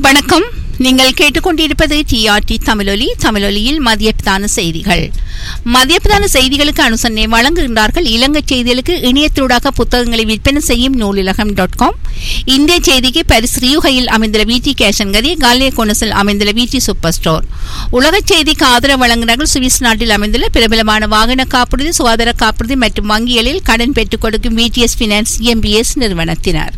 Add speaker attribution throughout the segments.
Speaker 1: வணக்கம் நீங்கள் கேட்டுக்கொண்டிருப்பது டிஆர்டி தமிழொலி தமிழொலியில் மதிய பிரதான செய்திகள் மதிய பிரதான செய்திகளுக்கு அனுசரணை வழங்குகின்றார்கள் இலங்கை செய்திகளுக்கு இணையத்தூடாக புத்தகங்களை விற்பனை செய்யும் நூலிலகம் டாட் காம் இந்திய செய்திக்கு பரிஸ் ரியூகையில் அமைந்துள்ள விடி கேஷன்கரி காலிய கோனஸில் அமைந்துள்ள விடி சூப்பர் ஸ்டோர் உலக செய்திக்கு ஆதரவு வழங்குகிறார்கள் சுவிஸ் நாட்டில் அமைந்துள்ள பிரபலமான வாகன காப்புறுதி சுகாதார காப்புறுதி மற்றும் வங்கிகளில் கடன் பெற்றுக் கொடுக்கும் விடிஎஸ் பினான்ஸ் எம்பிஎஸ் நிறுவனத்தினர்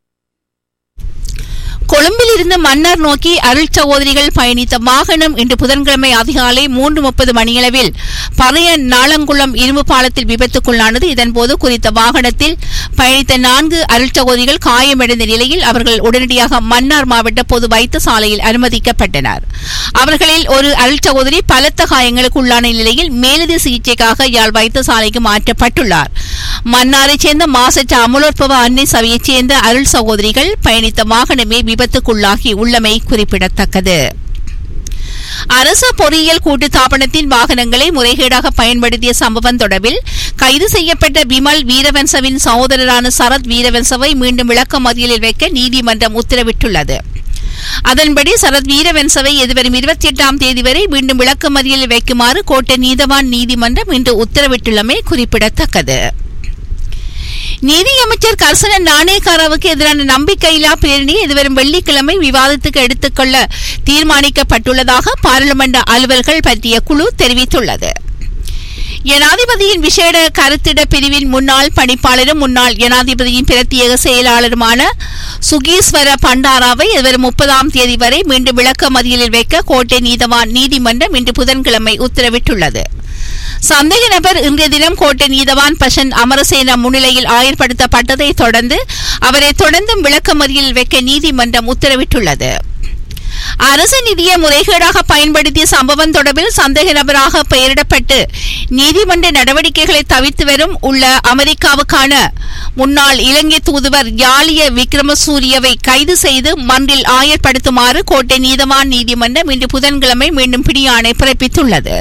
Speaker 1: கொழும்பில் இருந்து மன்னார் நோக்கி அருள் சகோதரிகள் பயணித்த வாகனம் இன்று புதன்கிழமை அதிகாலை மூன்று முப்பது மணியளவில் பழைய நாளங்குளம் இரும்பு பாலத்தில் விபத்துக்குள்ளானது இதன்போது குறித்த வாகனத்தில் பயணித்த நான்கு அருள் சகோதரிகள் காயமடைந்த நிலையில் அவர்கள் உடனடியாக மன்னார் மாவட்ட பொது வைத்தியசாலையில் அனுமதிக்கப்பட்டனர் அவர்களில் ஒரு அருள் சகோதரி பலத்த காயங்களுக்கு உள்ளான நிலையில் மேலதிக சிகிச்சைக்காக யாழ் வைத்தியசாலைக்கு மாற்றப்பட்டுள்ளார் மன்னாரைச் சேர்ந்த மாசற்ற அமலோற்பவ அன்னை சபையைச் சேர்ந்த அருள் சகோதரிகள் பயணித்த வாகனமே விபத்துக்குள்ளாகி உள்ளமை குறிப்பிடத்தக்கது அரச பொறியியல் கூட்டு தாபனத்தின் வாகனங்களை முறைகேடாக பயன்படுத்திய சம்பவம் தொடர்பில் கைது செய்யப்பட்ட விமல் வீரவன்சவின் சகோதரரான சரத் வீரவன்சவை மீண்டும் விளக்க மதியலில் வைக்க நீதிமன்றம் உத்தரவிட்டுள்ளது அதன்படி சரத் வீரவன்சவை எதிர்வரும் இருபத்தி எட்டாம் தேதி வரை மீண்டும் விளக்கமறியலில் வைக்குமாறு கோட்டை நீதவான் நீதிமன்றம் இன்று உத்தரவிட்டுள்ளமை குறிப்பிடத்தக்கது நீதியமைச்சர் கர்சன நாணயக்காராவுக்கு எதிரான நம்பிக்கையில்லா பேரணி எதிர்வரும் வெள்ளிக்கிழமை விவாதத்துக்கு எடுத்துக்கொள்ள தீர்மானிக்கப்பட்டுள்ளதாக பாராளுமன்ற அலுவல்கள் பற்றிய குழு தெரிவித்துள்ளது ஜனாதிபதியின் விசேட கருத்திட பிரிவின் முன்னாள் பணிப்பாளரும் முன்னாள் ஜனாதிபதியின் பிரத்யேக செயலாளருமான சுகீஸ்வர பண்டாராவை எதிர்வரும் முப்பதாம் தேதி வரை மீண்டும் விளக்க மதியலில் வைக்க கோட்டை நீதவான் நீதிமன்றம் இன்று புதன்கிழமை உத்தரவிட்டுள்ளது சந்தேக நபர் இன்றைய தினம் கோட்டை நீதவான் பசன் அமரசேன முன்னிலையில் ஆயர்படுத்தப்பட்டதை தொடர்ந்து அவரை தொடர்ந்தும் விளக்கமறியலில் வைக்க நீதிமன்றம் உத்தரவிட்டுள்ளது அரசு நிதியை முறைகேடாக பயன்படுத்திய சம்பவம் தொடர்பில் சந்தேக நபராக பெயரிடப்பட்டு நீதிமன்ற நடவடிக்கைகளை தவிர்த்து வரும் உள்ள அமெரிக்காவுக்கான முன்னாள் இலங்கை தூதுவர் யாலிய விக்ரமசூரியவை கைது செய்து மன்றில் ஆயர்படுத்துமாறு கோட்டை நீதவான் நீதிமன்றம் இன்று புதன்கிழமை மீண்டும் பிடியாணை பிறப்பித்துள்ளது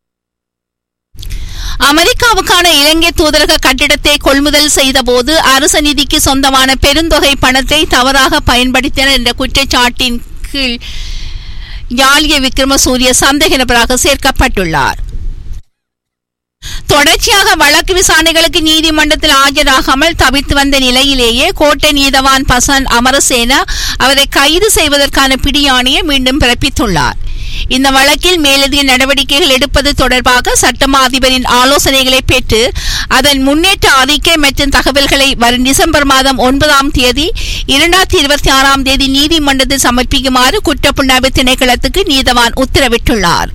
Speaker 1: அமெரிக்காவுக்கான இலங்கை தூதரக கட்டிடத்தை கொள்முதல் செய்தபோது அரச நிதிக்கு சொந்தமான பெருந்தொகை பணத்தை தவறாக பயன்படுத்தினர் என்ற குற்றச்சாட்டின் கீழ் யாழிய விக்ரமசூரிய சந்தேக நபராக சேர்க்கப்பட்டுள்ளார் தொடர்ச்சியாக வழக்கு விசாரணைகளுக்கு நீதிமன்றத்தில் ஆஜராகாமல் தவிர்த்து வந்த நிலையிலேயே கோட்டை நீதவான் பசன் அமரசேனா அவரை கைது செய்வதற்கான பிடியாணையை மீண்டும் பிறப்பித்துள்ளார் இந்த வழக்கில் மேலதிக நடவடிக்கைகள் எடுப்பது தொடர்பாக சட்டமா அதிபரின் ஆலோசனைகளை பெற்று அதன் முன்னேற்ற அறிக்கை மற்றும் தகவல்களை வரும் டிசம்பர் மாதம் ஒன்பதாம் தேதி இரண்டாயிரத்தி இருபத்தி ஆறாம் தேதி நீதிமன்றத்தில் சமர்ப்பிக்குமாறு குற்றப்புலனாய்வு திணைக்களத்துக்கு நீதவான் உத்தரவிட்டுள்ளார்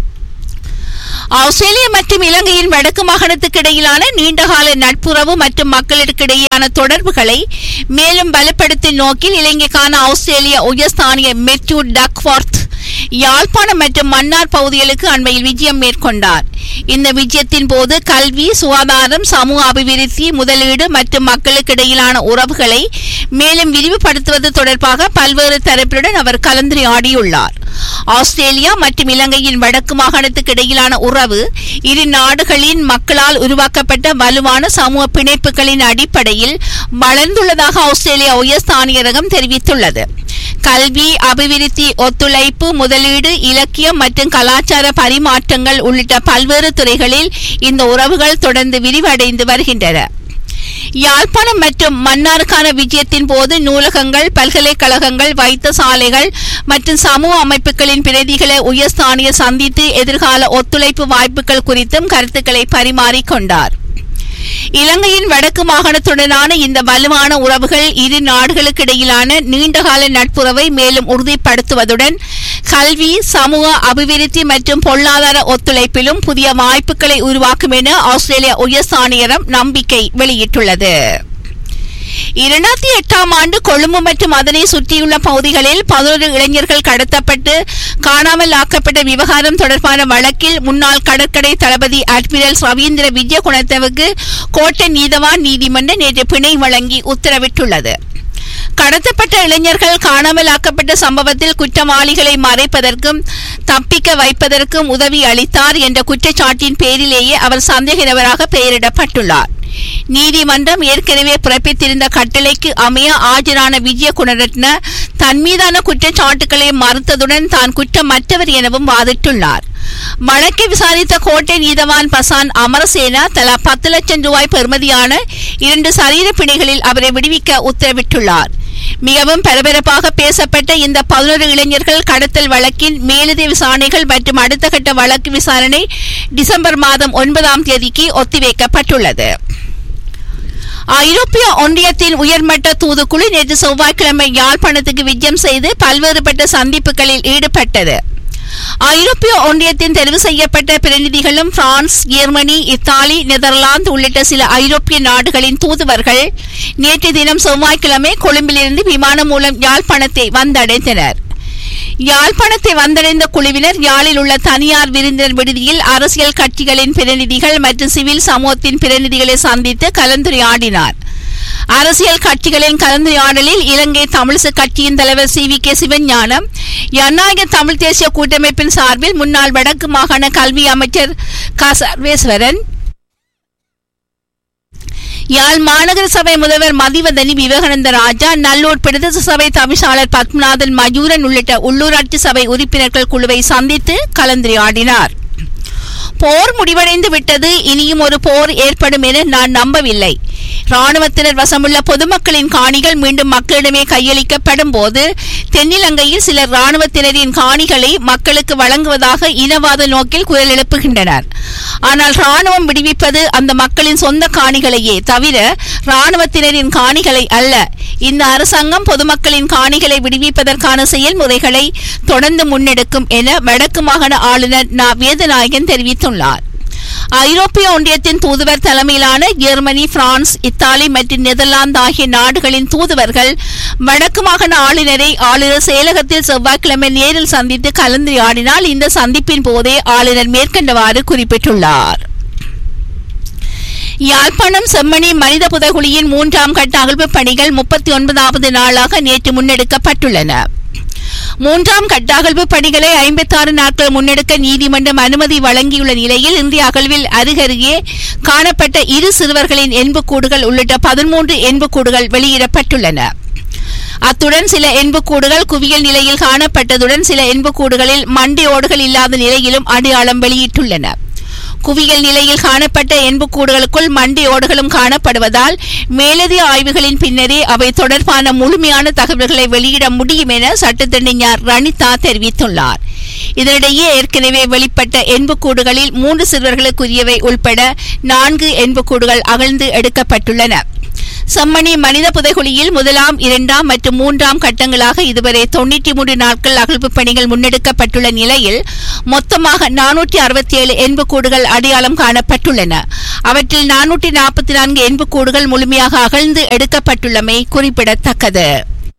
Speaker 1: ஆஸ்திரேலியா மற்றும் இலங்கையின் வடக்கு மாகாணத்துக்கு இடையிலான நீண்டகால நட்புறவு மற்றும் மக்களுக்கிடையேயான தொடர்புகளை மேலும் பலப்படுத்தும் நோக்கில் இலங்கைக்கான ஆஸ்திரேலிய உயர்ஸ்தானிய மெட்யூ டக்வர்த் யாழ்ப்பாணம் மற்றும் மன்னார் பகுதிகளுக்கு அண்மையில் விஜயம் மேற்கொண்டார் இந்த விஜயத்தின் போது கல்வி சுகாதாரம் சமூக அபிவிருத்தி முதலீடு மற்றும் மக்களுக்கு இடையிலான உறவுகளை மேலும் விரிவுபடுத்துவது தொடர்பாக பல்வேறு தரப்பிலுடன் அவர் கலந்துரையாடியுள்ளார் ஆஸ்திரேலியா மற்றும் இலங்கையின் வடக்கு மாகாணத்துக்கு இடையிலான உறவு இரு நாடுகளின் மக்களால் உருவாக்கப்பட்ட வலுவான சமூக பிணைப்புகளின் அடிப்படையில் வளர்ந்துள்ளதாக ஆஸ்திரேலியா உயர்ஸ்தானியரகம் தெரிவித்துள்ளது கல்வி அபிவிருத்தி ஒத்துழைப்பு முதலீடு இலக்கியம் மற்றும் கலாச்சார பரிமாற்றங்கள் உள்ளிட்ட பல்வேறு துறைகளில் இந்த உறவுகள் தொடர்ந்து விரிவடைந்து வருகின்றன யாழ்ப்பாணம் மற்றும் மன்னாருக்கான விஜயத்தின் போது நூலகங்கள் பல்கலைக்கழகங்கள் வைத்தியசாலைகள் மற்றும் சமூக அமைப்புகளின் பிரதிகளை உயர்ஸ்தானிய சந்தித்து எதிர்கால ஒத்துழைப்பு வாய்ப்புகள் குறித்தும் கருத்துக்களை பரிமாறிக்கொண்டார் இலங்கையின் வடக்கு மாகாணத்துடனான இந்த வலுவான உறவுகள் இரு நாடுகளுக்கு இடையிலான நீண்டகால நட்புறவை மேலும் உறுதிப்படுத்துவதுடன் கல்வி சமூக அபிவிருத்தி மற்றும் பொருளாதார ஒத்துழைப்பிலும் புதிய வாய்ப்புகளை உருவாக்கும் என ஆஸ்திரேலிய உயர்ஸ்தானியரம் நம்பிக்கை வெளியிட்டுள்ளது இரண்டாயிரத்தி எட்டாம் ஆண்டு கொழும்பு மற்றும் அதனை சுற்றியுள்ள பகுதிகளில் பதினோரு இளைஞர்கள் கடத்தப்பட்டு காணாமல் ஆக்கப்பட்ட விவகாரம் தொடர்பான வழக்கில் முன்னாள் கடற்கடை தளபதி அட்மிரல் ரவீந்திர விஜயகுணத்தவுக்கு கோட்டை நீதவான் நீதிமன்றம் நேற்று பிணை வழங்கி உத்தரவிட்டுள்ளது கடத்தப்பட்ட இளைஞர்கள் காணாமலாக்கப்பட்ட சம்பவத்தில் குற்றவாளிகளை மறைப்பதற்கும் தப்பிக்க வைப்பதற்கும் உதவி அளித்தார் என்ற குற்றச்சாட்டின் பேரிலேயே அவர் சந்தேக நபராக பெயரிடப்பட்டுள்ளார் நீதிமன்றம் ஏற்கனவே பிறப்பித்திருந்த கட்டளைக்கு அமைய ஆஜரான விஜய குணரட்ன தன் மீதான குற்றச்சாட்டுகளை மறுத்ததுடன் தான் குற்றமற்றவர் எனவும் வாதிட்டுள்ளார் வழக்கை விசாரித்த கோட்டை நீதவான் பசான் அமரசேனா தலா பத்து லட்சம் ரூபாய் பெறுமதியான இரண்டு சரீர பிணைகளில் அவரை விடுவிக்க உத்தரவிட்டுள்ளார் மிகவும் பரபரப்பாக பேசப்பட்ட இந்த பதினோரு இளைஞர்கள் கடத்தல் வழக்கின் மேலதிக விசாரணைகள் மற்றும் அடுத்த கட்ட வழக்கு விசாரணை டிசம்பர் மாதம் ஒன்பதாம் தேதிக்கு ஒத்திவைக்கப்பட்டுள்ளது ஐரோப்பிய ஒன்றியத்தின் உயர்மட்ட தூதுக்குழு நேற்று செவ்வாய்க்கிழமை யாழ்ப்பாணத்துக்கு விஜயம் செய்து பல்வேறுபட்ட சந்திப்புகளில் ஈடுபட்டது ஐரோப்பிய ஒன்றியத்தின் தெரிவு செய்யப்பட்ட பிரதிநிதிகளும் பிரான்ஸ் ஜெர்மனி இத்தாலி நெதர்லாந்து உள்ளிட்ட சில ஐரோப்பிய நாடுகளின் தூதுவர்கள் நேற்று தினம் செவ்வாய்க்கிழமை கொழும்பிலிருந்து விமானம் மூலம் யாழ்ப்பாணத்தை வந்தடைந்தனர் யாழ்ப்பாணத்தை வந்தடைந்த குழுவினர் யாழில் உள்ள தனியார் விருந்தினர் விடுதியில் அரசியல் கட்சிகளின் பிரதிநிதிகள் மற்றும் சிவில் சமூகத்தின் பிரதிநிதிகளை சந்தித்து கலந்துரையாடினார் அரசியல் கட்சிகளின் கலந்துரையாடலில் இலங்கை தமிழிசு கட்சியின் தலைவர் சி வி கே சிவஞானம் ஜனநாயக தமிழ் தேசிய கூட்டமைப்பின் சார்பில் முன்னாள் வடக்கு மாகாண கல்வி அமைச்சர் க சர்வேஸ்வரன் யாழ் மாநகர சபை முதல்வர் மதிவதனி விவேகானந்த ராஜா நல்லூர் பிரதேச சபை தவிசாளர் பத்மநாதன் மயூரன் உள்ளிட்ட உள்ளூராட்சி சபை உறுப்பினர்கள் குழுவை சந்தித்து கலந்துரையாடினார் போர் முடிவடைந்து விட்டது இனியும் ஒரு போர் ஏற்படும் என நான் நம்பவில்லை ராணுவத்தினர் வசமுள்ள பொதுமக்களின் காணிகள் மீண்டும் மக்களிடமே கையளிக்கப்படும் போது தென்னிலங்கையில் சிலர் ராணுவத்தினரின் காணிகளை மக்களுக்கு வழங்குவதாக இனவாத நோக்கில் குரல் எழுப்புகின்றனர் ஆனால் ராணுவம் விடுவிப்பது அந்த மக்களின் சொந்த காணிகளையே தவிர ராணுவத்தினரின் காணிகளை அல்ல இந்த அரசாங்கம் பொதுமக்களின் காணிகளை விடுவிப்பதற்கான செயல்முறைகளை தொடர்ந்து முன்னெடுக்கும் என வடக்கு மாகாண ஆளுநர் நா வேதநாயகன் தெரிவித்துள்ளார் ஐரோப்பிய ஒன்றியத்தின் தூதுவர் தலைமையிலான ஜெர்மனி பிரான்ஸ் இத்தாலி மற்றும் நெதர்லாந்து ஆகிய நாடுகளின் தூதுவர்கள் வடக்கு மாகாண ஆளுநரை ஆளுநர் செயலகத்தில் செவ்வாய்க்கிழமை நேரில் சந்தித்து கலந்துரையாடினால் இந்த சந்திப்பின் போதே ஆளுநர் மேற்கண்டவாறு குறிப்பிட்டுள்ளார் யாழ்ப்பாணம் செம்மணி மனித புதகுழியின் மூன்றாம் கட்ட அகழ்வு பணிகள் முப்பத்தி ஒன்பதாவது நாளாக நேற்று முன்னெடுக்கப்பட்டுள்ளன மூன்றாம் கட்ட அகழ்வு பணிகளை ஐம்பத்தி ஆறு நாட்கள் முன்னெடுக்க நீதிமன்றம் அனுமதி வழங்கியுள்ள நிலையில் இந்திய அகழ்வில் அருகருகே காணப்பட்ட இரு சிறுவர்களின் எண்புக்கூடுகள் உள்ளிட்ட பதிமூன்று எண்புக்கூடுகள் வெளியிடப்பட்டுள்ளன அத்துடன் சில எண்புக்கூடுகள் குவியல் நிலையில் காணப்பட்டதுடன் சில எண்புக்கூடுகளில் மண்டி ஓடுகள் இல்லாத நிலையிலும் அடையாளம் வெளியிட்டுள்ளன குவியல் நிலையில் காணப்பட்ட எண்புக்கூடுகளுக்குள் மண்டி ஓடுகளும் காணப்படுவதால் மேலதிக ஆய்வுகளின் பின்னரே அவை தொடர்பான முழுமையான தகவல்களை வெளியிட முடியும் என சட்டத்தணிஞர் ரணிதா தெரிவித்துள்ளார் இதனிடையே ஏற்கனவே வெளிப்பட்ட எண்புக்கூடுகளில் மூன்று சிறுவர்களுக்குரியவை உள்பட நான்கு எண்புக்கூடுகள் அகழ்ந்து எடுக்கப்பட்டுள்ளன செம்மணி மனித புதைகுழியில் முதலாம் இரண்டாம் மற்றும் மூன்றாம் கட்டங்களாக இதுவரை தொண்ணூற்றி மூன்று நாட்கள் அகழ்வு பணிகள் முன்னெடுக்கப்பட்டுள்ள நிலையில் மொத்தமாக நானூற்றி அறுபத்தி ஏழு எண்புக்கூடுகள் அடையாளம் காணப்பட்டுள்ளன அவற்றில் நானூற்றி நாற்பத்தி நான்கு எண்புக்கூடுகள் முழுமையாக அகழ்ந்து எடுக்கப்பட்டுள்ளமை குறிப்பிடத்தக்கது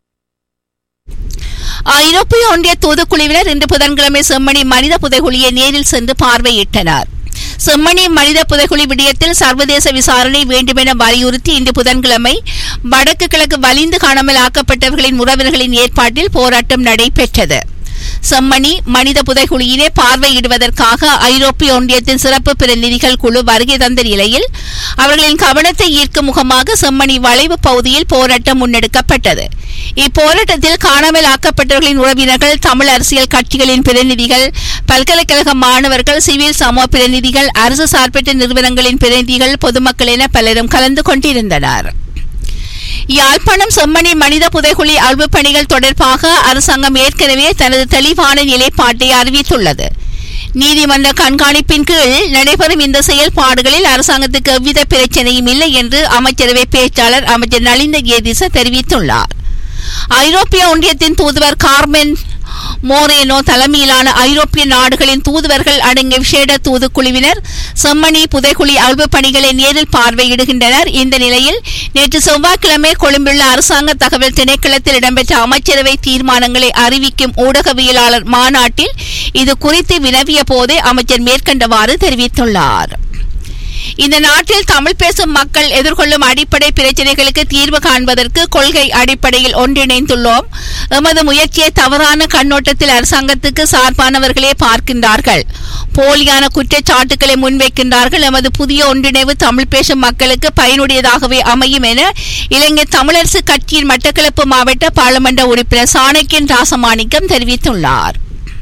Speaker 1: ஐரோப்பிய ஒன்றிய தூதுக்குழுவினர் இன்று புதன்கிழமை செம்மணி மனித புதைகுழியை நேரில் சென்று பார்வையிட்டனர் செம்மணி மனித புதைகுழி விடயத்தில் சர்வதேச விசாரணை வேண்டுமென வலியுறுத்தி இன்று புதன்கிழமை வடக்கு கிழக்கு வலிந்து காணாமல் ஆக்கப்பட்டவர்களின் உறவினர்களின் ஏற்பாட்டில் போராட்டம் நடைபெற்றது செம்மணி மனித புதைகுழியினை பார்வையிடுவதற்காக ஐரோப்பிய ஒன்றியத்தின் சிறப்பு பிரதிநிதிகள் குழு வருகை தந்த நிலையில் அவர்களின் கவனத்தை ஈர்க்கும் முகமாக செம்மணி வளைவு பகுதியில் போராட்டம் முன்னெடுக்கப்பட்டது இப்போராட்டத்தில் காணாமல் ஆக்கப்பட்டவர்களின் உறவினர்கள் தமிழ் அரசியல் கட்சிகளின் பிரதிநிதிகள் பல்கலைக்கழக மாணவர்கள் சிவில் சமூக பிரதிநிதிகள் அரசு சார்பற்ற நிறுவனங்களின் பிரதிநிதிகள் பொதுமக்கள் என பலரும் கலந்து கொண்டிருந்தனர் யாழ்ப்பாணம் செம்மணி மனித புதைகுழி அல்பு பணிகள் தொடர்பாக அரசாங்கம் ஏற்கனவே தனது தெளிவான நிலைப்பாட்டை அறிவித்துள்ளது நீதிமன்ற கண்காணிப்பின் கீழ் நடைபெறும் இந்த செயல்பாடுகளில் அரசாங்கத்துக்கு எவ்வித பிரச்சனையும் இல்லை என்று அமைச்சரவை பேச்சாளர் அமைச்சர் நலிந்த கேதிச தெரிவித்துள்ளார் ஐரோப்பிய ஒன்றியத்தின் தூதுவர் கார்மென் மோரேனோ தலைமையிலான ஐரோப்பிய நாடுகளின் தூதுவர்கள் அடங்கிய விசேட தூதுக்குழுவினர் செம்மணி புதைக்குழி அல்பு பணிகளை நேரில் பார்வையிடுகின்றனர் இந்த நிலையில் நேற்று செவ்வாய்க்கிழமை கொழும்புள்ள அரசாங்க தகவல் திணைக்களத்தில் இடம்பெற்ற அமைச்சரவை தீர்மானங்களை அறிவிக்கும் ஊடகவியலாளர் மாநாட்டில் இது குறித்து வினவிய போதே அமைச்சர் மேற்கண்டவாறு தெரிவித்துள்ளார் இந்த நாட்டில் தமிழ் பேசும் மக்கள் எதிர்கொள்ளும் அடிப்படை பிரச்சனைகளுக்கு தீர்வு காண்பதற்கு கொள்கை அடிப்படையில் ஒன்றிணைந்துள்ளோம் எமது முயற்சியை தவறான கண்ணோட்டத்தில் அரசாங்கத்துக்கு சார்பானவர்களே பார்க்கின்றார்கள் போலியான குற்றச்சாட்டுக்களை முன்வைக்கின்றார்கள் எமது புதிய ஒன்றிணைவு தமிழ் பேசும் மக்களுக்கு பயனுடையதாகவே அமையும் என இலங்கை தமிழரசு கட்சியின் மட்டக்களப்பு மாவட்ட பாராளுமன்ற உறுப்பினர் சாணக்கியன் ராசமாணிக்கம் தெரிவித்துள்ளார்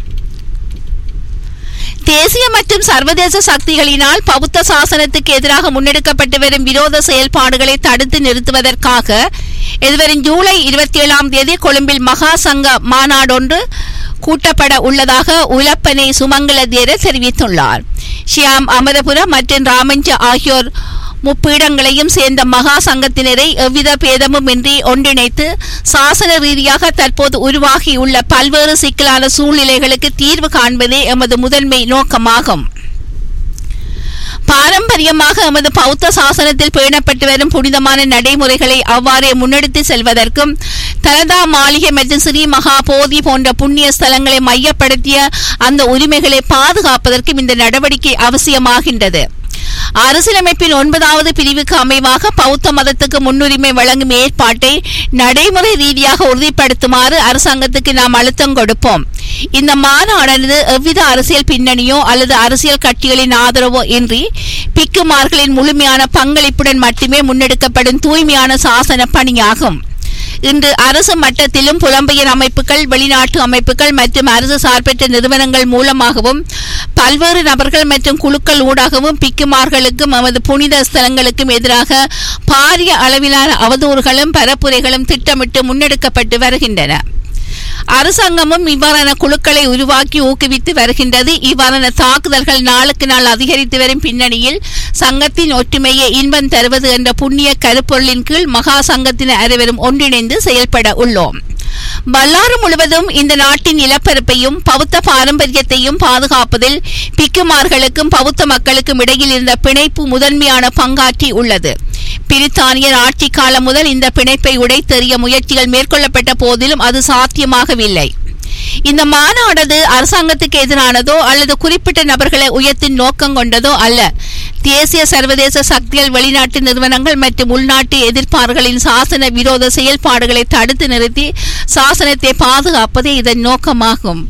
Speaker 1: தேசிய மற்றும் சர்வதேச சக்திகளினால் பௌத்த சாசனத்துக்கு எதிராக முன்னெடுக்கப்பட்டு வரும் விரோத செயல்பாடுகளை தடுத்து நிறுத்துவதற்காக எதிர்வரும் ஜூலை இருபத்தி ஏழாம் தேதி கொழும்பில் மகா சங்க மாநாடொன்று கூட்டப்பட உள்ளதாக உலப்பனை சுமங்கல தேரர் தெரிவித்துள்ளார் ஷியாம் அமரபுரம் மற்றும் ராமஞ்ச ஆகியோர் முப்பீடங்களையும் சேர்ந்த மகா சங்கத்தினரை எவ்வித பேதமும் இன்றி ஒன்றிணைத்து சாசன ரீதியாக தற்போது உருவாகியுள்ள பல்வேறு சிக்கலான சூழ்நிலைகளுக்கு தீர்வு காண்பதே எமது முதன்மை நோக்கமாகும் பாரம்பரியமாக எமது பௌத்த சாசனத்தில் பேணப்பட்டு வரும் புனிதமான நடைமுறைகளை அவ்வாறே முன்னெடுத்து செல்வதற்கும் தலதா மாளிகை மற்றும் ஸ்ரீ மகா போதி போன்ற புண்ணிய ஸ்தலங்களை மையப்படுத்திய அந்த உரிமைகளை பாதுகாப்பதற்கும் இந்த நடவடிக்கை அவசியமாகின்றது அரசியலமைப்பின் ஒன்பதாவது பிரிவுக்கு அமைவாக பௌத்த மதத்துக்கு முன்னுரிமை வழங்கும் ஏற்பாட்டை நடைமுறை ரீதியாக உறுதிப்படுத்துமாறு அரசாங்கத்துக்கு நாம் அழுத்தம் கொடுப்போம் இந்த மாநாடானது எவ்வித அரசியல் பின்னணியோ அல்லது அரசியல் கட்சிகளின் ஆதரவோ இன்றி பிக்குமார்களின் முழுமையான பங்களிப்புடன் மட்டுமே முன்னெடுக்கப்படும் தூய்மையான சாசன பணியாகும் இன்று அரசு மட்டத்திலும் புலம்பெயர் அமைப்புகள் வெளிநாட்டு அமைப்புகள் மற்றும் அரசு சார்பற்ற நிறுவனங்கள் மூலமாகவும் பல்வேறு நபர்கள் மற்றும் குழுக்கள் ஊடாகவும் பிக்குமார்களுக்கும் நமது புனித ஸ்தலங்களுக்கும் எதிராக பாரிய அளவிலான அவதூறுகளும் பரப்புரைகளும் திட்டமிட்டு முன்னெடுக்கப்பட்டு வருகின்றன அரசாங்கமும் இவ்வாறான குழுக்களை உருவாக்கி ஊக்குவித்து வருகின்றது இவ்வாறான தாக்குதல்கள் நாளுக்கு நாள் அதிகரித்து வரும் பின்னணியில் சங்கத்தின் ஒற்றுமையை இன்பம் தருவது என்ற புண்ணிய கருப்பொருளின் கீழ் மகா சங்கத்தினர் அனைவரும் ஒன்றிணைந்து செயல்பட உள்ளோம் பல்லாறு முழுவதும் இந்த நாட்டின் நிலப்பரப்பையும் பௌத்த பாரம்பரியத்தையும் பாதுகாப்பதில் பிக்குமார்களுக்கும் பௌத்த மக்களுக்கும் இடையில் இருந்த பிணைப்பு முதன்மையான பங்காற்றி உள்ளது பிரித்தானியர் ஆட்சி காலம் முதல் இந்த பிணைப்பை உடைத்தெறிய முயற்சிகள் மேற்கொள்ளப்பட்ட போதிலும் அது சாத்தியமாகவில்லை இந்த மாநாடு அரசாங்கத்துக்கு எதிரானதோ அல்லது குறிப்பிட்ட நபர்களை உயர்த்தின் நோக்கம் கொண்டதோ அல்ல தேசிய சர்வதேச சக்திகள் வெளிநாட்டு நிறுவனங்கள் மற்றும் உள்நாட்டு எதிர்ப்பாளர்களின் சாசன விரோத செயல்பாடுகளை தடுத்து நிறுத்தி சாசனத்தை பாதுகாப்பதே இதன் நோக்கமாகும்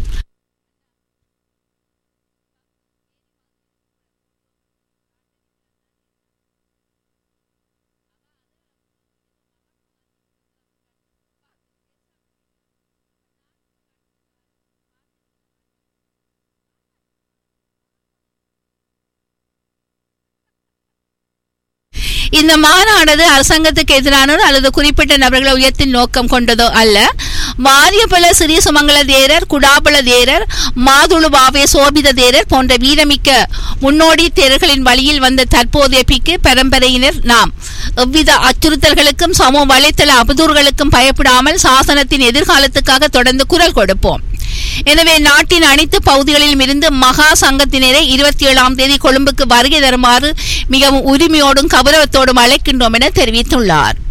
Speaker 1: இந்த மாநாடு அரசாங்கத்துக்கு எதிரானதோ அல்லது குறிப்பிட்ட நபர்களை உயர்த்தின் நோக்கம் கொண்டதோ அல்ல வாரியபல சிறீ சுமங்கல தேரர் குடாபல தேரர் மாதுளு பாவே சோபித தேரர் போன்ற வீரமிக்க முன்னோடி தேரர்களின் வழியில் வந்த தற்போதைய பிக்கு பரம்பரையினர் நாம் எவ்வித அச்சுறுத்தல்களுக்கும் சமூக வலைத்தள அவதூறுகளுக்கும் பயப்படாமல் சாசனத்தின் எதிர்காலத்துக்காக தொடர்ந்து குரல் கொடுப்போம் எனவே நாட்டின் அனைத்து பகுதிகளிலும் இருந்து மகா சங்கத்தினரை இருபத்தி ஏழாம் தேதி கொழும்புக்கு வருகை தருமாறு மிகவும் உரிமையோடும் கௌரவத்தோடும் அழைக்கின்றோம் என தெரிவித்துள்ளார்